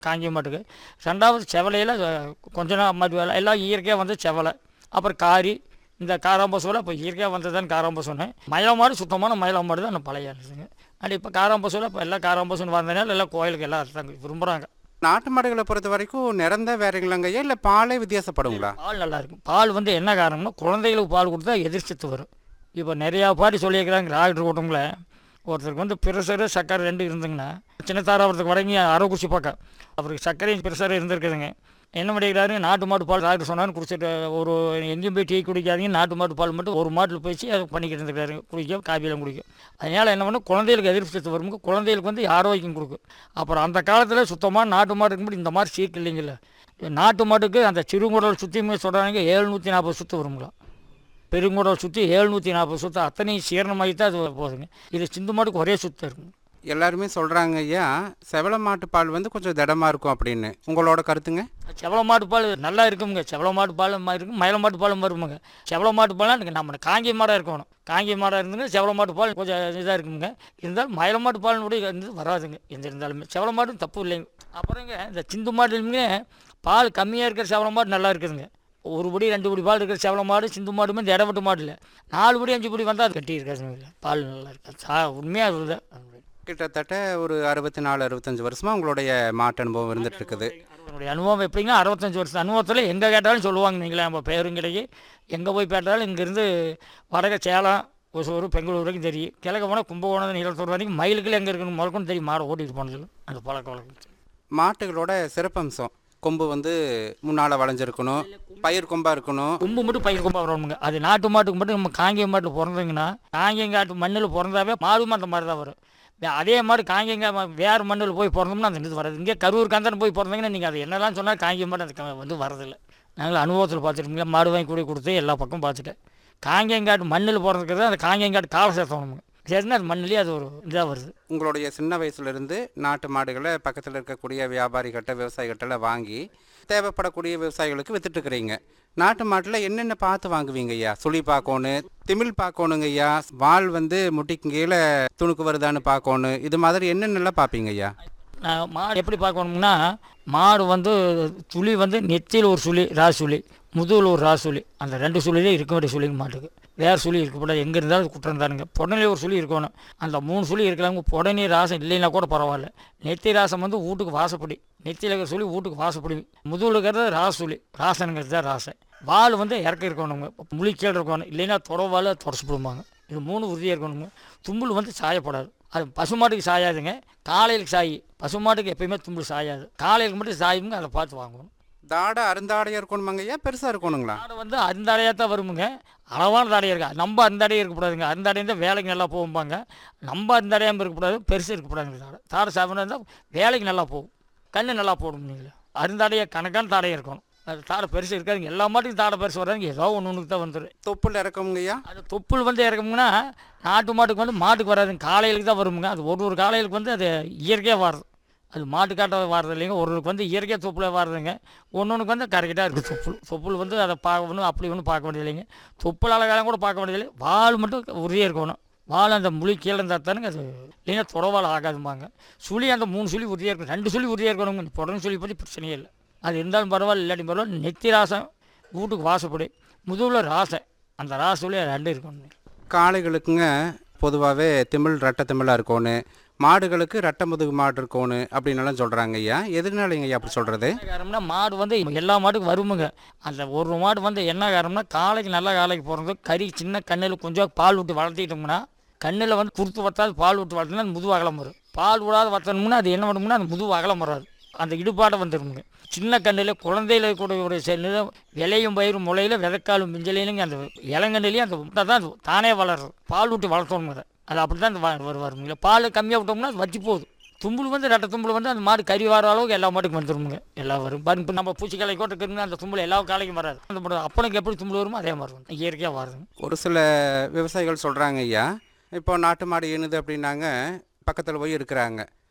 காங்கேயம் மாட்டுக்கு ரெண்டாவது செவலையில் கொஞ்ச நாள் மாட்டு வேலை எல்லாம் இயற்கையாக வந்து செவலை அப்புறம் காரி இந்த காராம்பசுவில் இப்போ இயற்கையாக வந்ததுதான் காராம்பசுன்னு மயில மாடு சுத்தமான மயில மாடு தான் பழைய இருந்துச்சுங்க ஆனால் இப்போ காராம்பசுவில் இப்போ எல்லாம் காராம்பசுன்னு வந்ததுனால எல்லாம் கோயிலுக்கு எல்லாம் அறுத்தாங்க விரும்புகிறாங்க நாட்டு மாடுகளை பொறுத்த வரைக்கும் நிறந்த வேறுங்களாங்கய்யா இல்லை பாலே வித்தியாசப்படுங்களா பால் நல்லா இருக்கும் பால் வந்து என்ன காரணம்னா குழந்தைகளுக்கு பால் கொடுத்தா எதிர்ச்சத்து வரும் இப்போ நிறையா பாட்டி சொல்லியிருக்கிறாங்க டாக்டர் கூட்டங்கள ஒருத்தருக்கு வந்து பிரஷரு சர்க்கரை ரெண்டு இருந்துங்கன்னா சின்னத்தார ஒருத்தருக்கு வடங்கி அரவக்குறிச்சி பக்கம் அவருக்கு சர்க்கரையும் பிரஷரும் இருந்திருக்குதுங்க என்ன பண்ணிக்கிறாரு நாட்டு மாட்டு பால் டாக்டர் சொன்னான்னு குடிச்சிட்டு ஒரு எங்கேயும் போய் டீ குடிக்காதீங்க நாட்டு மாட்டு பால் மட்டும் ஒரு மாட்டில் போயிச்சு அதை பண்ணிக்கிட்டு இருந்துக்கிறாரு குடிக்க காப்பியெல்லாம் குடிக்கும் அதனால் என்ன பண்ணும் குழந்தைகளுக்கு எதிர்ப்பு சத்து வரும்போது குழந்தைகளுக்கு வந்து ஆரோக்கியம் கொடுக்கும் அப்புறம் அந்த காலத்தில் சுத்தமாக நாட்டு மாடு இருக்கும்போது இந்த மாதிரி சீக்கு இல்லைங்களா நாட்டு மாட்டுக்கு அந்த சிறுங்குடல் சுற்றியுமே சொல்கிறாங்க ஏழ்நூற்றி நாற்பது சுற்று வருங்களா பெருங்குடல் சுற்றி ஏழ்நூற்றி நாற்பது சுற்று அத்தனையும் சீரணமாகி தான் அது போகுதுங்க இது சிந்து மாட்டுக்கு ஒரே சுத்தம் இருக்கும் எல்லாருமே சொல்கிறாங்க ஐயா செவல மாட்டு பால் வந்து கொஞ்சம் திடமா இருக்கும் அப்படின்னு உங்களோட கருத்துங்க செவல மாட்டு பால் நல்லா இருக்குங்க செவல மாட்டு பால் இருக்கும் மயில மாட்டு பாலும் வருமுங்க செவல மாட்டு பாலாம் நம்ம காங்கி மாடாக இருக்கணும் காங்கி மாடாக இருந்துங்க செவல மாட்டு பால் கொஞ்சம் இதாக இருக்குங்க இருந்தாலும் மயில மாட்டு பால் கூட இருந்து வராதுங்க எந்த இருந்தாலுமே செவல மாடும் தப்பு இல்லைங்க அப்புறங்க இந்த சிந்து மாடுலுமே பால் கம்மியாக இருக்கிற செவல மாடு நல்லா இருக்குதுங்க ஒரு படி ரெண்டு படி பால் இருக்கிற செவல மாடு சிந்து மாடுமே இந்த இடப்பட்டு மாடு இல்லை நாலு படி அஞ்சு படி வந்தால் அது கட்டி இருக்காதுங்க பால் நல்லா இருக்காது சா உண்மையாக அதுதான் கிட்டத்தட்ட ஒரு அறுபத்தி நாலு அறுபத்தஞ்சு வருஷமா உங்களுடைய மாட்டு அனுபவம் இருந்துட்டு இருக்குது என்னுடைய அனுபவம் எப்படிங்கன்னா அறுபத்தஞ்சு வருஷம் அனுபவத்தில் எங்கே கேட்டாலும் சொல்லுவாங்க நீங்களே நம்ம பேரும் கிடைக்கி எங்கே போய் கேட்டாலும் இங்கேருந்து வடக்க சேலம் ஒசூர் பெங்களூர் வரைக்கும் தெரியும் கிழக்கு போனால் கும்பகோணம் நீலத்தூர் வரைக்கும் மயிலுக்குள்ள எங்கே இருக்குன்னு முதற்கொண்டு தெரியும் மாடை ஓட்டிட்டு போனதில்ல அந்த பழக்க வழக்கம் மாட்டுகளோட சிறப்பம்சம் கொம்பு வந்து முன்னால் வளைஞ்சிருக்கணும் பயிர் கொம்பா இருக்கணும் கொம்பு மட்டும் பயிர் கொம்பா வரணுங்க அது நாட்டு மாட்டுக்கு மட்டும் நம்ம காங்கேயம் மாட்டில் பிறந்தீங்கன்னா காங்கேயங்காட்டு மண்ணில் பிறந்தாவே மாடுமே அந்த மாதிரி தான் வரும் வே- அதே மாதிரி காங்கேயங்க ம- வேறு மண்ணில் போய் பிறந்தோம்னா அந்த இது வராது இங்கே கரூர் கந்தன் போய் பிறந்தீங்கன்னா நீங்கள் அது என்னெல்லாம் சொன்னால் காங்கேயம் மாடு அது க- வந்து வரதில்லை நாங்கள் அனுபவத்தில் பார்த்துருக்கீங்க மாடு வாங்கி கூட கொடுத்து எல்லா பக்கம் பார்த்துட்டேன் காங்கேயங்காட்டு மண்ணில் பிறந்துக்கிறது அந்த காங்கேயங்காட்டு காலை சேர்த்தணுங்க சரின்னா அது மண்ணிலேயே அது ஒரு இதாக வருது உங்களுடைய சின்ன வயசுலேருந்து நாட்டு மாடுகளை பக்கத்தில் இருக்கக்கூடிய வியாபாரிகிட்ட விவசாயிகிட்ட வாங்கி தேவைப்படக்கூடிய விவசாயிகளுக்கு வித்துட்டு இருக்கிறீங்க நாட்டு மாட்டில் என்னென்ன பார்த்து வாங்குவீங்க ஐயா சுழி பார்க்கணும் திமிழ் பார்க்கணுங்க ஐயா வால் வந்து முட்டிக்கு கீழே துணுக்கு வருதான்னு பார்க்கணும் இது மாதிரி என்னென்னலாம் பார்ப்பீங்க ஐயா நான் மாடு எப்படி பார்க்கணும்னா மாடு வந்து சுழி வந்து நெத்தியில் ஒரு சுழி ரா சுழி முதுகில் ஒரு ரா சுழி அந்த ரெண்டு சுழிலே இருக்க வேண்டிய சுழிங்க மாட்டுக்கு வேறு சுழி இருக்கக்கூடாது எங்கே இருந்தாலும் குற்றம் தானுங்க புடனே ஒரு சுழி இருக்கணும் அந்த மூணு சுழி இருக்கலாங்க புடனே ராசம் இல்லைன்னா கூட பரவாயில்ல நெத்தி ராசம் வந்து வீட்டுக்கு வாசப்படி நெத்தியில் இருக்கிற சுழி வீட்டுக்கு வாசப்படி முதுகில் இருக்கிறது ராசுழி ராசனுங்கிறது தான் ராசை வால் வந்து இறக்க இருக்கணுங்க முழி கீழே இருக்கணும் இல்லைன்னா தொடவால் தொடச்சு போடுவாங்க இது மூணு உறுதியாக இருக்கணுங்க தும்புல் வந்து சாயப்படாது அது பசுமாட்டுக்கு சாயாதுங்க காலையிலுக்கு சாயி பசுமாட்டுக்கு எப்பயுமே தும்புல் சாயாது காலையிலுக்கு மட்டும் சாயுங்க அதை பார்த்து வாங்கணும் தாடை அருந்தாடையாக இருக்கணுமாங்க ஐயா பெருசாக இருக்கணுங்களா மாடு வந்து அருந்தாடையாக தான் வருமுங்க அளவான தாடையாக இருக்கா நம்ம அருந்தாடையாக இருக்கக்கூடாதுங்க அருந்தாடையாக இருந்தால் வேலைக்கு நல்லா போகும்பாங்க நம்ம அருந்தாடையாமல் இருக்கக்கூடாது பெருசு இருக்கக்கூடாதுங்க தாடை தாடை சாப்பிட்னா இருந்தால் வேலைக்கு நல்லா போகும் கண்ணு நல்லா போடும் நீங்கள் அருந்தாடையாக கணக்கான தாடையாக இருக்கணும் அது தாடை பெருசு இருக்காதுங்க எல்லா மாட்டுக்கும் தாடை பெருசு வராதுங்க ஏதோ ஒன்று ஒன்றுக்கு தான் வந்துடும் தொப்புள் இறக்கமுங்க ஐயா அது தொப்புள் வந்து இறக்கும்னா நாட்டு மாட்டுக்கு வந்து மாட்டுக்கு வராதுங்க காலையிலுக்கு தான் வருமுங்க அது ஒரு ஒரு காலையிலுக்கு வந்து அது இயற்கையாக வருது அது மாட்டுக்காட்ட வர்றது இல்லைங்க ஒரு ஒருக்கு வந்து இயற்கையாக தொப்புல வருதுங்க ஒன்று ஒன்றுக்கு வந்து கரெக்டாக இருக்குது தொப்புள் தொப்புள் வந்து அதை பார்க்கணும் அப்படி ஒன்றும் பார்க்க வேண்டியது இல்லைங்க தொப்புள் அழகாலம் கூட பார்க்க வேண்டியது இல்லை வால் மட்டும் உறுதியாக இருக்கணும் வால் அந்த முழி கீழே இருந்தால் தானுங்க அது இல்லைன்னா துறவால் ஆகாதும்பாங்க சுழி அந்த மூணு சுழி உறுதியாக இருக்கும் ரெண்டு சுழி உறுதியாக இருக்கணுங்க புடனு சுழி பற்றி பிரச்சனையே இல்லை அது இருந்தாலும் பரவாயில்ல இல்லாட்டி பரவாயில்ல நெத்தி ராசம் வீட்டுக்கு வாசப்படி முதுகில் ராசை அந்த ராசுலேயே ரெண்டு இருக்கணும் காளைகளுக்குங்க பொதுவாகவே திமிழ் ரெட்டை திமிழாக இருக்கணும் மாடுகளுக்கு ரெட்டை முதுகு மாடு இருக்கணும் அப்படின்னு எல்லாம் சொல்கிறாங்க ஐயா எதனாலங்க ஐயா அப்படி சொல்கிறது என்ன காரணம்னா மாடு வந்து எல்லா மாட்டுக்கும் வருமுங்க அந்த ஒரு மாடு வந்து என்ன காரணம்னா காலைக்கு நல்ல காலைக்கு போகிறது கறி சின்ன கண்ணில் கொஞ்சம் பால் விட்டு வளர்த்திட்டோம்னா கண்ணில் வந்து குறுத்து வத்தாது பால் விட்டு வளர்த்தினா அந்த முதுகு அகலம் வரும் பால் விடாத வத்தணும்னா அது என்ன பண்ணும்னா அந்த முதுகு அகலம் வராது அந்த இடுபாடை வந்துருமுங்க சின்ன கண்ணில் குழந்தையில கூட ஒரு செல்லு விளையும் பயிரும் முளையில் விதைக்காலும் மிஞ்சலையிலுங்க அந்த இளங்கண்ணிலையும் அந்த முட்டை தான் அது தானே வளருது பால் விட்டு வளர்த்தோணுங்க அது அப்படி தான் வருவாருங்க பால் கம்மியாக விட்டோம்னா அது வச்சு போகுது தும்புள் வந்து ரெட்டை தும்புள் வந்து அந்த மாடு கறி வர அளவுக்கு எல்லா மாட்டுக்கும் வந்துருமுங்க எல்லாம் வரும் பாருங்க இப்போ நம்ம பூச்சிக்காலை கூட இருக்குங்க அந்த தும்புள் எல்லா காலைக்கும் வராது அந்த மாடு அப்பனுக்கு எப்படி தும்புள் வருமோ அதே மாதிரி வரும் இயற்கையாக வருதுங்க ஒரு சில விவசாயிகள் சொல்கிறாங்க ஐயா இப்போ நாட்டு மாடு ஈனுது அப்படின்னாங்க பக்கத்தில் போய் இருக்கிறாங்க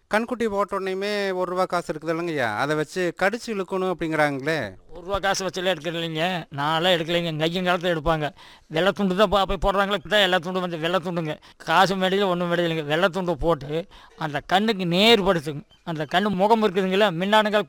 கண்குட்டி போட்ட உடனேயுமே ஒரு ரூபா காசு இருக்குது இல்லைங்கய்யா அதை வச்சு கடிச்சு இழுக்கணும் அப்படிங்கிறாங்களே ஒரு ரூபா காசு வச்சுலாம் எடுக்கிறது இல்லைங்க நான்லாம் எடுக்கலைங்க கையும் காலத்தில் எடுப்பாங்க வெள்ளை துண்டு தான் பா- போய் போடுறாங்களே தான் எல்லா துண்டும் வந்து வெள்ளை துண்டுங்க காசு மேடையில் ஒன்றும் மேடையில்லைங்க வெள்ளை துண்டு போட்டு அந்த கண்ணுக்கு நேர்படுத்துங்க அந்த கண்ணு முகம் இருக்குதுங்களா மின்னானுங்கள்